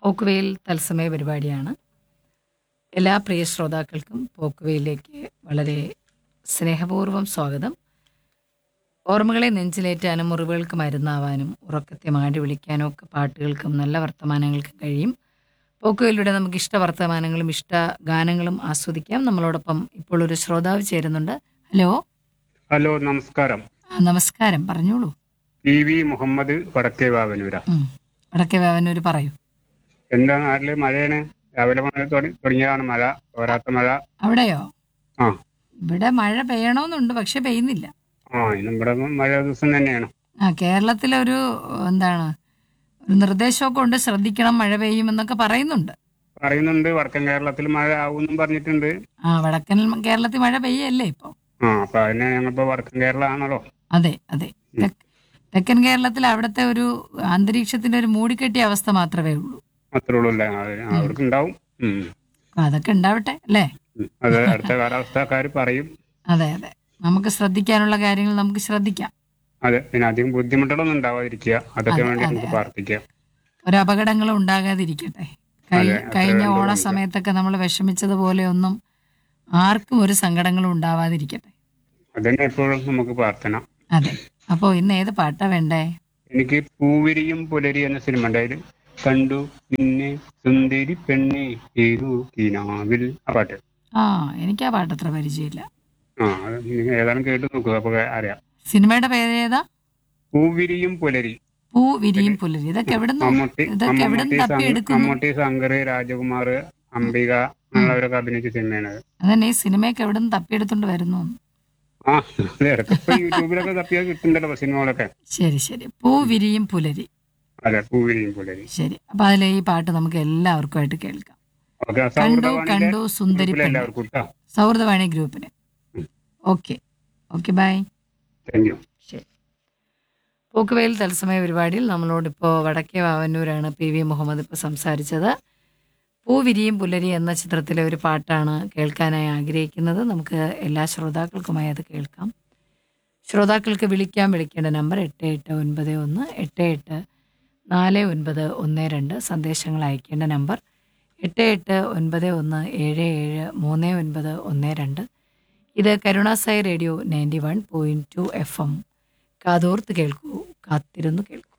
പോക്കുവെയിൽ തത്സമയ പരിപാടിയാണ് എല്ലാ പ്രിയ ശ്രോതാക്കൾക്കും പോക്കുവെയിലേക്ക് വളരെ സ്നേഹപൂർവ്വം സ്വാഗതം ഓർമ്മകളെ നെഞ്ചിലേറ്റാനും മുറിവുകൾക്ക് മരുന്നാവാനും ഉറക്കത്തെ മാടി വിളിക്കാനും ഒക്കെ പാട്ടുകൾക്കും നല്ല വർത്തമാനങ്ങൾക്കും കഴിയും പോക്കുവയിലൂടെ നമുക്ക് ഇഷ്ട വർത്തമാനങ്ങളും ഇഷ്ട ഗാനങ്ങളും ആസ്വദിക്കാം നമ്മളോടൊപ്പം ഇപ്പോൾ ഒരു ശ്രോതാവ് ചേരുന്നുണ്ട് ഹലോ ഹലോ നമസ്കാരം ആ, നമസ്കാരം പറഞ്ഞോളൂ പി വി മുഹമ്മദ് വടക്കേ വാവനൂര ഉം. വടക്കേ വേവനൂര് പറയൂ എന്താ നാട്ടില് മഴയാണ് രാവിലെ മുതൽ തുട- തുടങ്ങിയതാണ് മഴ തോരാത്ത മഴ അവിടെയോ ആ ഇവിടെ മഴ പെയ്യണമെന്നുണ്ട് പക്ഷെ പെയ്യുന്നില്ല ആ ഇന്ന് ഇവിടെ മഴ ദിവസം തന്നെയാണ് ആ കേരളത്തിലൊരു എന്താണ് ഒരു നിർദ്ദേശമൊക്കെ ഉണ്ട് ശ്രദ്ധിക്കണം മഴ പെയ്യുമെന്നൊക്കെ പറയുന്നുണ്ട് പറയുന്നുണ്ട് വടക്കൻ കേരളത്തിൽ മഴ ആവുമെന്നും പറഞ്ഞിട്ടുണ്ട് ആ വടക്കൻ കേരളത്തിൽ മഴ പെയ്യല്ലേ ഇപ്പോൾ ആ അപ്പൊ അതിനെ ഞങ്ങളിപ്പോ വടക്കൻ കേരള ആണല്ലോ അതെ അതെ തെക്ക്- തെക്കൻ കേരളത്തിൽ അവിടുത്തെ ഒരു അന്തരീക്ഷത്തിന്റെ ഒരു മൂടിക്കെട്ടിയ അവസ്ഥ മാത്രമേ ഉള്ളൂ അത്രേ ഉള്ളൂ അല്ലേ അത് അവർക്ക് ഉണ്ടാവും ഉം. അപ്പൊ അതൊക്കെ ഉണ്ടാവട്ടെ അല്ലേ ഉം. അത് അടുത്ത കാലാവസ്ഥക്കാർ പറയും അതെ അതെ നമുക്ക് ശ്രദ്ധിക്കാനുള്ള കാര്യങ്ങൾ നമുക്ക് ശ്രദ്ധിക്കാം അതെ പിന്നെ അധികം ബുദ്ധിമുട്ടുകളൊന്നും ഉണ്ടാവാതിരിക്കുക അതൊക്കെ അതെ, വേണ്ടി അതെ, നമുക്ക് അതെ. പ്രാർത്ഥിക്കാം ഒരു അപകടങ്ങളും ഉണ്ടാകാതിരിക്കട്ടെ കഴി- അതെ, അത്രേ കഴിഞ്ഞ വേണ്ടൂ ഓണ നമുക്ക്. സമയത്തൊക്കെ നമ്മൾ വിഷമിച്ചതുപോലെ ഒന്നും ആർക്കും ഒരു സങ്കടങ്ങളും ഉണ്ടാവാതിരിക്കട്ടെ അതന്നെ എപ്പോഴും നമുക്ക് പ്രാർത്ഥന അതെ അപ്പോ ഇന്ന് ഏത് പാട്ടാ വേണ്ടേ എനിക്ക് പൂവിരിയും പുലരി എന്ന സിനിമ ഉണ്ടായത് കണ്ടു നിന്നെ സുന്ദരി പെണ്ണെ ഏതു കിനാവിൽ ആ പാട്ട് ആ എനിക്ക് ആ പാട്ട് അത്ര പരിചയമില്ല ആ അത് നിങ്ങൾ ഏതായാലും കേട്ട് നോക്കുക അപ്പൊ അറിയാം സിനിമയുടെ പേര് ഏതാ പൂവിരിയും പുലരി പൂ വിരിയും പുലരി ഇതൊക്കെ എവിടുന്ന് മമ്മൂട്ടി ഇതൊക്കെ എവിടുന്ന് മമ്മൂട്ടി തപ്പി ശങ്ക- എടുക്കുന്നു മമ്മൂട്ടി ശങ്കർ രാജകുമാർ അംബിക അങ്ങനെയുള്ളവരൊക്കെ അഭിനയിച്ച സിനിമയാണ് അത്. അതന്നെ ഈ സിനിമയൊക്കെ എവിടുന്ന് തപ്പിയെടുത്തോണ്ട് വരുന്നു ആ അത് ഇടയ്ക്ക് ഇപ്പൊ യൂട്യൂബിലൊക്കെ തപ്പിയാൽ കിട്ടുന്നുണ്ടല്ലോ സിനിമകളൊക്കെ ശരി ശരി പൂ വിരിയും പുലരി അതെ പൂവിരിയും പുലരി ശരി അപ്പൊ അതിലെ ഈ പാട്ട് നമുക്ക് എല്ലാവർക്കുമായിട്ട് കേൾക്കാം ഓക്കെ കണ്ടു സൗഹൃദവാണിന്റെ കണ്ടു സുന്ദരി ഗ്രൂപ്പിലെ പെണ്ണ് എല്ലാവർക്കും കേട്ടോ സൗഹൃദവാണി ഗ്രൂപ്പിന് ഉം. Okay okay bye thank you ശരി പോക്കുവെയിൽ തത്സമയ പരിപാടിയിൽ നമ്മളോടിപ്പോൾ വടക്കേ വാവന്നൂരാണ് പി വി മുഹമ്മദ് ഇപ്പോൾ സംസാരിച്ചത് പൂവിരിയും പുലരി എന്ന ചിത്രത്തിലെ ഒരു പാട്ടാണ് കേൾക്കാനായി ആഗ്രഹിക്കുന്നത് നമുക്ക് എല്ലാ ശ്രോതാക്കൾക്കുമായി അത് കേൾക്കാം ശ്രോതാക്കൾക്ക് വിളിക്കാൻ വിളിക്കേണ്ട നമ്പർ എട്ട് എട്ട് ഒൻപത് ഒന്ന് എട്ട് എട്ട് നാല് ഒൻപത് ഒന്ന് രണ്ട് സന്ദേശങ്ങൾ അയക്കേണ്ട നമ്പർ എട്ട് എട്ട് ഒൻപത് ഒന്ന് ഏഴ് ഏഴ് മൂന്ന് ഒൻപത് ഒന്ന് രണ്ട് ഇത് Karunasai radio ninety one point two F M കാതോർത്ത് കേൾക്കൂ കാത്തിരുന്ന് കേൾക്കൂ